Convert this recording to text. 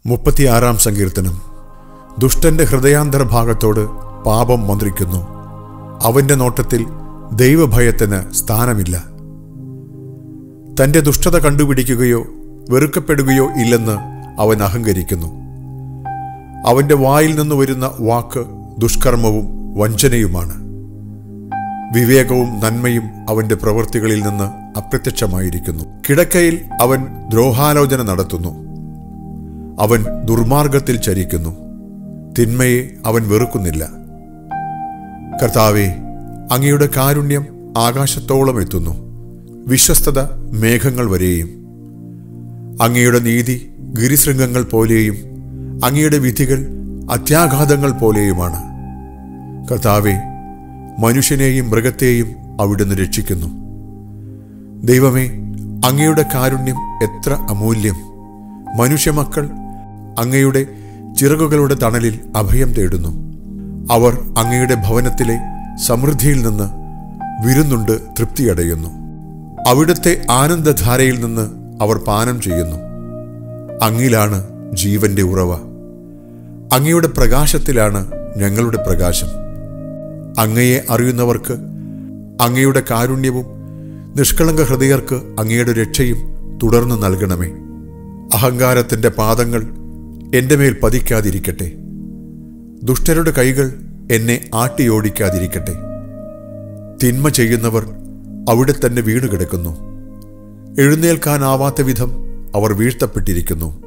മുപ്പത്തിയാറാം സങ്കീർത്തനം ദുഷ്ടന്റെ ഹൃദയാന്തർഭാഗത്തോട് പാപം മന്ത്രിക്കുന്നു അവന്റെ നോട്ടത്തിൽ ദൈവഭയത്തിന് സ്ഥാനമില്ല തന്റെ ദുഷ്ടത കണ്ടുപിടിക്കുകയോ വെറുക്കപ്പെടുകയോ ഇല്ലെന്ന് അവൻ അഹങ്കരിക്കുന്നു അവന്റെ വായിൽ നിന്ന് വരുന്ന വാക്ക് ദുഷ്കർമ്മവും വഞ്ചനയുമാണ് വിവേകവും നന്മയും അവന്റെ പ്രവൃത്തികളിൽ നിന്ന് അപ്രത്യക്ഷമായിരിക്കുന്നു കിടക്കയിൽ അവൻ ദ്രോഹാലോചന നടത്തുന്നു അവൻ ദുർമാർഗത്തിൽ ചരിക്കുന്നു തിന്മയെ അവൻ വെറുക്കുന്നില്ല കർത്താവെ അങ്ങയുടെ കാരുണ്യം ആകാശത്തോളം എത്തുന്നു വിശ്വസ്തത മേഘങ്ങൾ വരെയും അങ്ങയുടെ നീതി ഗിരിശൃംഗങ്ങൾ പോലെയും അങ്ങയുടെ വിധികൾ അത്യാഘാതങ്ങൾ പോലെയുമാണ് കർത്താവെ മനുഷ്യനെയും മൃഗത്തെയും അവിടുന്ന് രക്ഷിക്കുന്നു ദൈവമേ അങ്ങയുടെ കാരുണ്യം എത്ര അമൂല്യം മനുഷ്യമക്കൾ അങ്ങയുടെ ചിറകുകളുടെ തണലിൽ അഭയം തേടുന്നു അവർ അങ്ങയുടെ ഭവനത്തിലെ സമൃദ്ധിയിൽ നിന്ന് വിരുന്നുണ്ട് തൃപ്തിയടയുന്നു അവിടുത്തെ ആനന്ദധാരയിൽ നിന്ന് അവർ പാനം ചെയ്യുന്നു അങ്ങിലാണ് ജീവന്റെ ഉറവ അങ്ങയുടെ പ്രകാശത്തിലാണ് ഞങ്ങളുടെ പ്രകാശം അങ്ങയെ അറിയുന്നവർക്ക് അങ്ങയുടെ കാരുണ്യവും നിഷ്കളങ്ക ഹൃദയർക്ക് അങ്ങയുടെ രക്ഷയും തുടർന്ന് നൽകണമേ അഹങ്കാരത്തിന്റെ പാദങ്ങൾ എൻ്റെ മേൽ പതിക്കാതിരിക്കട്ടെ ദുഷ്ടരുടെ കൈകൾ എന്നെ ആട്ടിയോടിക്കാതിരിക്കട്ടെ തിന്മ ചെയ്യുന്നവർ അവിടെ തന്നെ വീണുകിടക്കുന്നു എഴുന്നേൽക്കാനാവാത്ത വിധം അവർ വീഴ്ത്തപ്പെട്ടിരിക്കുന്നു